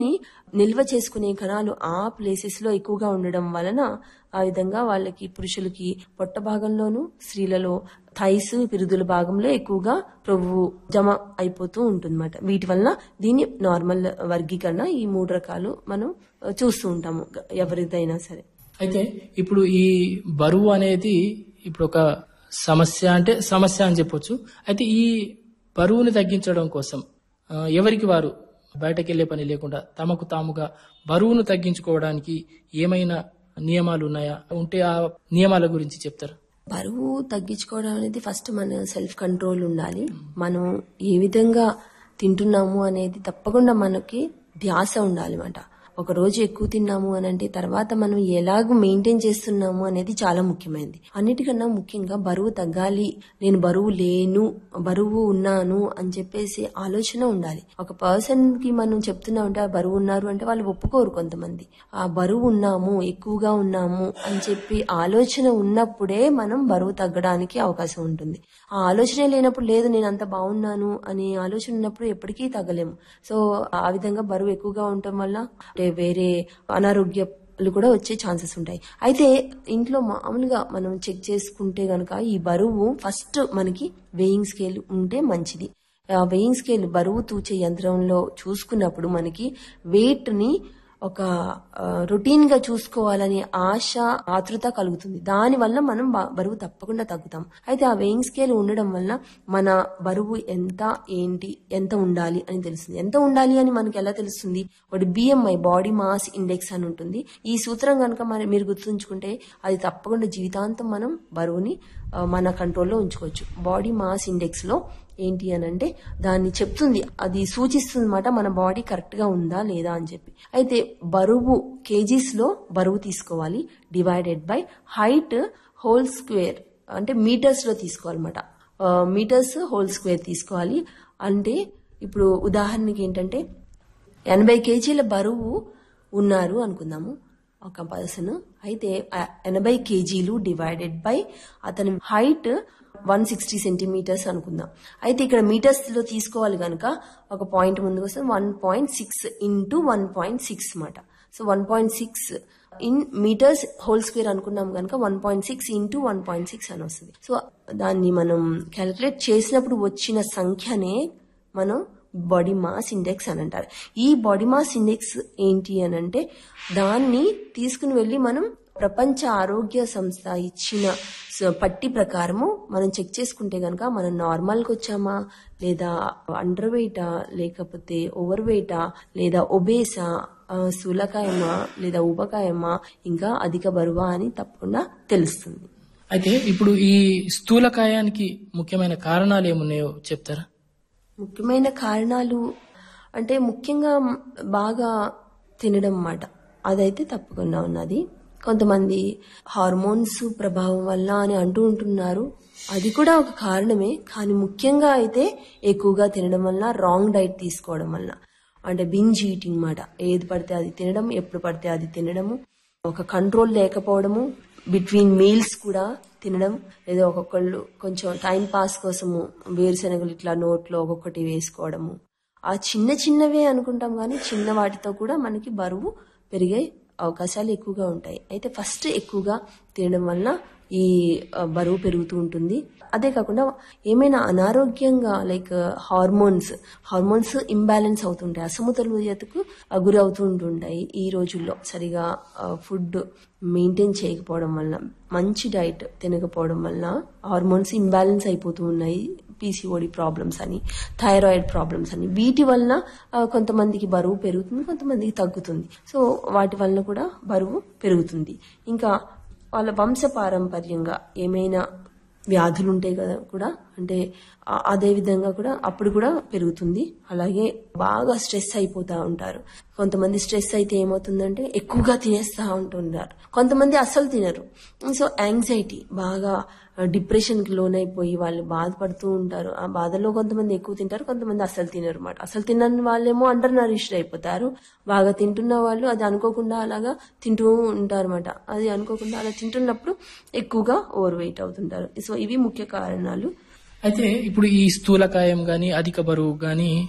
నిల్వ చేసుకునే కణాలు ఆ ప్లేసెస్ లో ఎక్కువగా ఉండడం వలన ఆ విధంగా వాళ్ళకి పురుషులకి పొట్ట భాగంలోను స్త్రీలలో థైస్ పిరుదుల భాగంలో ఎక్కువగా ప్రొవ్వు జమ అయిపోతూ ఉంటుందన్నమాట వీటి వలన దీని నార్మల్ వర్గీకరణ ఈ మూడు రకాలు మనం చూస్తూ ఉంటాము ఎవరిదైనా సరే అయితే ఇప్పుడు ఈ బరువు అనేది ఇప్పుడు ఒక సమస్య అంటే సమస్య అని చెప్పొచ్చు అయితే ఈ బరువుని తగ్గించడం కోసం ఆ, ఎవరికి వారు బయటకు వెళ్లే పని లేకుండా తమకు తాముగా బరువును తగ్గించుకోవడానికి ఏమైనా నియమాలు ఉన్నాయా ఉంటే ఆ నియమాల గురించి చెప్తారా బరువు తగ్గించుకోవడం అనేది ఫస్ట్ మన సెల్ఫ్ కంట్రోల్ ఉండాలి మనం ఏ విధంగా తింటున్నాము అనేది తప్పకుండా మనకి ధ్యాస ఉండాలి అన్నమాట ఒక రోజు ఎక్కువ తిన్నాము అని అంటే తర్వాత మనం ఎలాగ మెయింటైన్ చేస్తున్నాము అనేది చాలా ముఖ్యమైనది అన్నిటికన్నా ముఖ్యంగా బరువు తగ్గాలి నేను బరువు లేను బరువు ఉన్నాను అని చెప్పేసి ఆలోచన ఉండాలి ఒక పర్సన్ కి మనం చెప్తున్నా ఉంటే ఆ బరువు ఉన్నారు అంటే వాళ్ళు ఒప్పుకోరు కొంతమంది ఆ బరువు ఉన్నాము ఎక్కువగా ఉన్నాము అని చెప్పి ఆలోచన ఉన్నప్పుడే మనం బరువు తగ్గడానికి అవకాశం ఉంటుంది ఆ ఆలోచనే లేనప్పుడు లేదు నేను అంత బాగున్నాను అనే ఆలోచన ఉన్నప్పుడు ఎప్పటికీ తగ్గలేము సో ఆ విధంగా బరువు ఎక్కువగా ఉండటం వల్ల అంటే వేరే అనారోగ్యాలు కూడా వచ్చే ఛాన్సెస్ ఉంటాయి అయితే ఇంట్లో మామూలుగా మనం చెక్ చేసుకుంటే గనక ఈ బరువు ఫస్ట్ మనకి వెయింగ్ స్కేల్ ఉంటే మంచిది ఆ వెయింగ్ స్కేల్ బరువు తూచే యంత్రంలో చూసుకున్నప్పుడు మనకి వెయిట్ ని ఒక రొటీన్ గా చూసుకోవాలని ఆశ ఆతృత కలుగుతుంది దాని వల్ల మనం బ- బరువు తప్పకుండా తగ్గుతాం అయితే ఆ వెయింగ్ స్కేల్ ఉండడం వల్ల మన బరువు ఎంత ఏంటి ఎంత ఉండాలి అని తెలుస్తుంది ఎంత ఉండాలి అని మనకి ఎలా తెలుస్తుంది ఒకటి బిఎంఐ బాడీ మాస్ ఇండెక్స్ అని ఉంటుంది ఈ సూత్రం కనుక మరి మీరు గుర్తుంచుకుంటే అది తప్పకుండా జీవితాంతం మనం బరువుని ఆ, మన కంట్రోల్లో ఉంచుకోవచ్చు బాడీ మాస్ ఇండెక్స్ లో ఏంటి అని అంటే దాన్ని చెప్తుంది అది సూచిస్తుంది అనమాట మన బాడీ కరెక్ట్ గా ఉందా లేదా అని చెప్పి అయితే బరువు కేజీస్ లో బరువు తీసుకోవాలి divided by height whole square అంటే మీటర్స్ లో తీసుకోవాలన్నమాట మీటర్స్ హోల్ స్క్వేర్ తీసుకోవాలి అంటే ఇప్పుడు ఉదాహరణకి ఏంటంటే ఎనభై కేజీల బరువు ఉన్నారు అనుకుందాము ఒక పర్సన్ అయితే ఆ ఎనభై కేజీలు డివైడెడ్ బై అతని హైట్ వన్ సిక్స్టీ సెంటీమీటర్స్ అనుకుందాం అయితే ఇక్కడ మీటర్స్ లో తీసుకోవాలి కనుక ఒక పాయింట్ ముందుకు వస్తే one point six into one point six అనమాట so one point six in metres whole square అనుకున్నాం కనుక one point six into one point six అని వస్తుంది సో దాన్ని మనం క్యాలిక్యులేట్ చేసినప్పుడు వచ్చిన సంఖ్యనే మనం బాడీ మాస్ ఇండెక్స్ అని అంటారు ఈ బాడీ మాస్ ఇండెక్స్ ఏంటి అని అంటే దాన్ని తీసుకుని వెళ్ళి మనం ప్రపంచ ఆరోగ్య సంస్థ ఇచ్చిన స- పట్టి ప్రకారము మనం చెక్ చేసుకుంటే గనక మనం నార్మల్కి వచ్చామా లేదా అండర్ వెయిటా లేకపోతే ఓవర్ వెయిటా లేదా ఒబేసా ఆ, స్థూలకాయమా లేదా ఊబకాయమా ఇంకా అధిక బరువా అని తప్పకుండా తెలుస్తుంది అయితే ఇప్పుడు ఈ స్థూలకాయానికి ముఖ్యమైన కారణాలు ఏమున్నాయో చెప్తారా ముఖ్యమైన కారణాలు అంటే ముఖ్యంగా బాగా తినడం అన్నమాట అదైతే తప్పకుండా ఉన్నది కొంతమంది హార్మోన్స్ ప్రభావం వల్ల అని అంటూ ఉంటున్నారు అది కూడా ఒక కారణమే కానీ ముఖ్యంగా అయితే ఎక్కువగా తినడం వల్ల రాంగ్ డైట్ తీసుకోవడం వల్ల అంటే బింజ్ ఈటింగ్ మాట ఏది పడితే అది తినడం ఎప్పుడు పడితే అది తినడము ఒక కంట్రోల్ లేకపోవడము బిట్వీన్ మీల్స్ కూడా తినడం లేదా ఒక్కొక్కళ్ళు కొంచెం టైం పాస్ కోసము వేరుశనగలు ఇట్లా నోట్లో ఒక్కొక్కటి వేసుకోవడము ఆ చిన్న చిన్నవే అనుకుంటాం కానీ చిన్న వాటితో కూడా మనకి బరువు పెరిగే అవకాశాలు ఎక్కువగా ఉంటాయి అయితే ఫస్ట్ ఎక్కువగా తినడం వల్ల ఈ ఆ, బరువు పెరుగుతూ ఉంటుంది అదే కాకుండా ఏమైనా అనారోగ్యంగా లైక్ హార్మోన్స్ హార్మోన్స్ ఇంబ్యాలెన్స్ అవుతుంటాయి అసమతుల్యతకు ఆ, గురి అవుతూ ఉంటుంటాయి ఈ రోజుల్లో సరిగా ఫుడ్ మెయింటైన్ చేయకపోవడం వల్ల మంచి డైట్ తినకపోవడం వల్ల హార్మోన్స్ ఇంబ్యాలెన్స్ అయిపోతూ ఉన్నాయి పీసీఓడి ప్రాబ్లమ్స్ అని థైరాయిడ్ ప్రాబ్లమ్స్ అని వీటి వలన ఆ, కొంతమందికి బరువు పెరుగుతుంది కొంతమందికి తగ్గుతుంది సో వాటి వలన కూడా బరువు పెరుగుతుంది ఇంకా వాళ్ళ వంశ పారంపర్యంగా ఏమైనా వ్యాధులు ఉంటాయి కదా కూడా అంటే ఆ- అదే విధంగా కూడా అప్పుడు కూడా పెరుగుతుంది అలాగే బాగా స్ట్రెస్ అయిపోతా ఉంటారు కొంతమంది స్ట్రెస్ అయితే ఏమవుతుందంటే ఎక్కువగా తినేస్తా ఉంటున్నారు కొంతమంది అస్సలు తినరు సో యాంగ్జైటీ బాగా డిప్రెషన్ కి లోనైపోయి వాళ్ళు బాధపడుతూ ఉంటారు ఆ బాధలో కొంతమంది ఎక్కువ తింటారు కొంతమంది అస్సలు తినరు అనమాట అసలు తినని వాళ్ళేమో అండర్ నరిష్డ్ అయిపోతారు బాగా తింటున్న వాళ్ళు అది అనుకోకుండా అలాగా తింటూ ఉంటారు అనమాట అది అనుకోకుండా అలా తింటున్నప్పుడు ఎక్కువగా ఓవర్ వెయిట్ అవుతుంటారు సో ఇవి ముఖ్య కారణాలు అయితే ఇప్పుడు ఈ స్థూలకాయం గాని అధిక బరువు గాని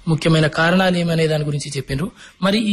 ముఖ్యమైన కారణాలు ఏమనే దాని గురించి చెప్పిండ్రు మరి